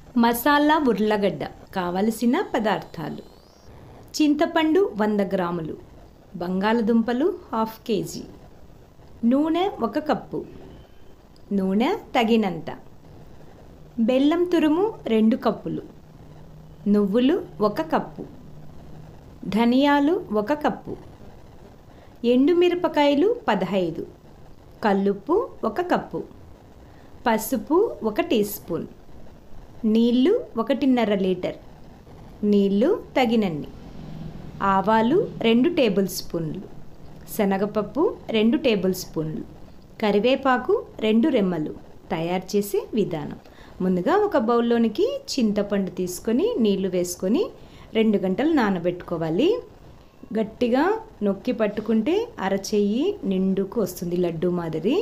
మసాలా ఉర్లగడ్డ కావలసిన పదార్థాలు చింతపండు వంద గ్రాములు బంగాళదుంపలు హాఫ్ కేజీ నూనె ఒక కప్పు నూనె తగినంత బెల్లం తురుము రెండు కప్పులు నువ్వులు ఒక కప్పు ధనియాలు ఒక కప్పు ఎండుమిరపకాయలు పదహైదు కల్లుప్పు ఒక కప్పు పసుపు ఒక టీ స్పూన్ నీళ్ళు ఒకటిన్నర లీటర్ నీళ్ళు తగినన్ని ఆవాలు రెండు టేబుల్ స్పూన్లు శనగపప్పు రెండు టేబుల్ స్పూన్లు కరివేపాకు రెండు రెమ్మలు తయారు చేసే విధానం ముందుగా ఒక బౌల్లోనికి చింతపండు తీసుకొని నీళ్లు వేసుకొని రెండు గంటలు నానబెట్టుకోవాలి గట్టిగా నొక్కి పట్టుకుంటే అరచెయ్యి నిండుకు వస్తుంది లడ్డు మాదిరి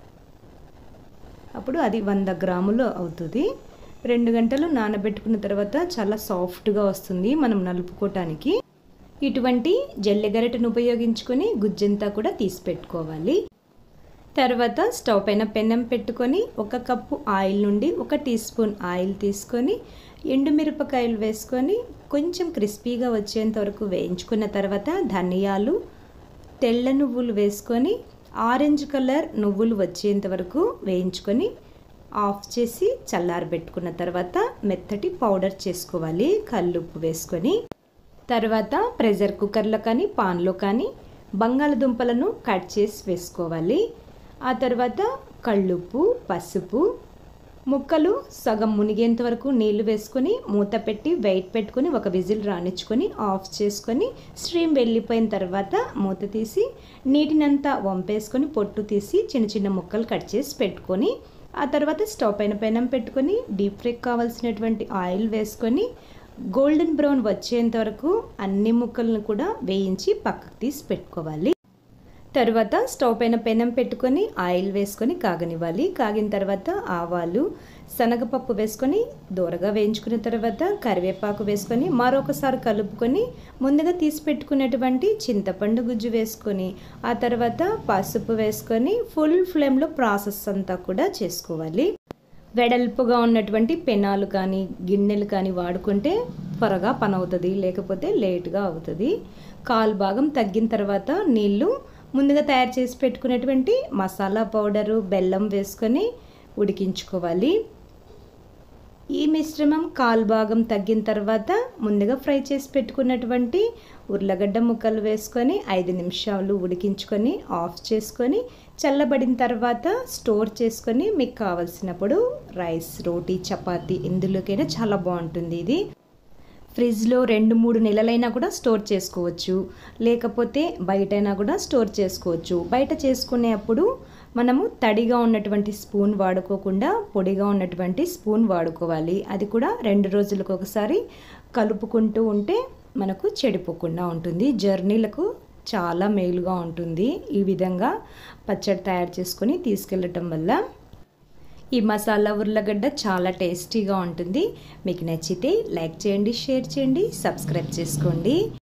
అప్పుడు అది వంద గ్రాములు అవుతుంది రెండు గంటలు నానబెట్టుకున్న తర్వాత చాలా సాఫ్ట్గా వస్తుంది మనం నలుపుకోవటానికి ఇటువంటి జల్లెగరిటను ఉపయోగించుకొని గుజ్జంతా కూడా తీసి పెట్టుకోవాలి తర్వాత స్టవ్ పైన పెన్నం పెట్టుకొని ఒక కప్పు ఆయిల్ నుండి ఒక టీ స్పూన్ ఆయిల్ తీసుకొని ఎండుమిరపకాయలు వేసుకొని కొంచెం క్రిస్పీగా వచ్చేంత వరకు వేయించుకున్న తర్వాత ధనియాలు తెల్ల నువ్వులు వేసుకొని ఆరెంజ్ కలర్ నువ్వులు వచ్చేంత వరకు వేయించుకొని ఆఫ్ చేసి చల్లారబెట్టుకున్న తర్వాత మెత్తటి పౌడర్ చేసుకోవాలి కల్లుప్పు వేసుకొని తర్వాత ప్రెషర్ కుక్కర్లో కానీ పాన్లో కానీ బంగాళదుంపలను కట్ చేసి వేసుకోవాలి ఆ తర్వాత కళ్ళుప్పు పసుపు ముక్కలు సగం మునిగేంత వరకు నీళ్లు వేసుకొని మూత పెట్టి వెయిట్ పెట్టుకొని ఒక విజిల్ రానిచ్చుకొని ఆఫ్ చేసుకొని స్ట్రీమ్ వెళ్ళిపోయిన తర్వాత మూత తీసి నీటినంతా వంపేసుకొని పొట్టు తీసి చిన్న చిన్న ముక్కలు కట్ చేసి పెట్టుకొని ఆ తర్వాత స్టవ్ పైన పెనం పెట్టుకొని డీప్ ఫ్రైకి కావాల్సినటువంటి ఆయిల్ వేసుకొని గోల్డెన్ బ్రౌన్ వచ్చేంత వరకు అన్ని ముక్కలను కూడా వేయించి పక్కకు తీసి పెట్టుకోవాలి తర్వాత స్టవ్ పైన పెనం పెట్టుకొని ఆయిల్ వేసుకొని కాగనివ్వాలి కాగిన తర్వాత ఆవాలు శనగపప్పు వేసుకొని దూరగా వేయించుకున్న తర్వాత కరివేపాకు వేసుకొని మరొకసారి కలుపుకొని ముందుగా తీసి పెట్టుకున్నటువంటి చింతపండు గుజ్జు వేసుకొని ఆ తర్వాత పసుపు వేసుకొని ఫుల్ ఫ్లేమ్లో ప్రాసెస్ అంతా కూడా చేసుకోవాలి వెడల్పుగా ఉన్నటువంటి పెనాలు కానీ గిన్నెలు కానీ వాడుకుంటే త్వరగా పని అవుతుంది లేకపోతే లేట్గా అవుతుంది కాలు భాగం తగ్గిన తర్వాత నీళ్ళు ముందుగా తయారు చేసి పెట్టుకున్నటువంటి మసాలా పౌడరు బెల్లం వేసుకొని ఉడికించుకోవాలి ఈ మిశ్రమం కాలు భాగం తగ్గిన తర్వాత ముందుగా ఫ్రై చేసి పెట్టుకున్నటువంటి ఉర్లగడ్డ ముక్కలు వేసుకొని ఐదు నిమిషాలు ఉడికించుకొని ఆఫ్ చేసుకొని చల్లబడిన తర్వాత స్టోర్ చేసుకొని మీకు కావలసినప్పుడు రైస్ రోటీ చపాతీ ఎందులోకైనా చాలా బాగుంటుంది ఇది ఫ్రిడ్జ్లో రెండు మూడు నెలలైనా కూడా స్టోర్ చేసుకోవచ్చు లేకపోతే బయటైనా కూడా స్టోర్ చేసుకోవచ్చు బయట చేసుకునే అప్పుడు మనము తడిగా ఉన్నటువంటి స్పూన్ వాడుకోకుండా పొడిగా ఉన్నటువంటి స్పూన్ వాడుకోవాలి అది కూడా రెండు రోజులకు ఒకసారి కలుపుకుంటూ ఉంటే మనకు చెడిపోకుండా ఉంటుంది జర్నీలకు చాలా మేలుగా ఉంటుంది ఈ విధంగా పచ్చడి తయారు చేసుకొని తీసుకెళ్ళటం వల్ల ఈ మసాలా ఉర్లగడ్డ చాలా టేస్టీగా ఉంటుంది మీకు నచ్చితే లైక్ చేయండి షేర్ చేయండి సబ్స్క్రైబ్ చేసుకోండి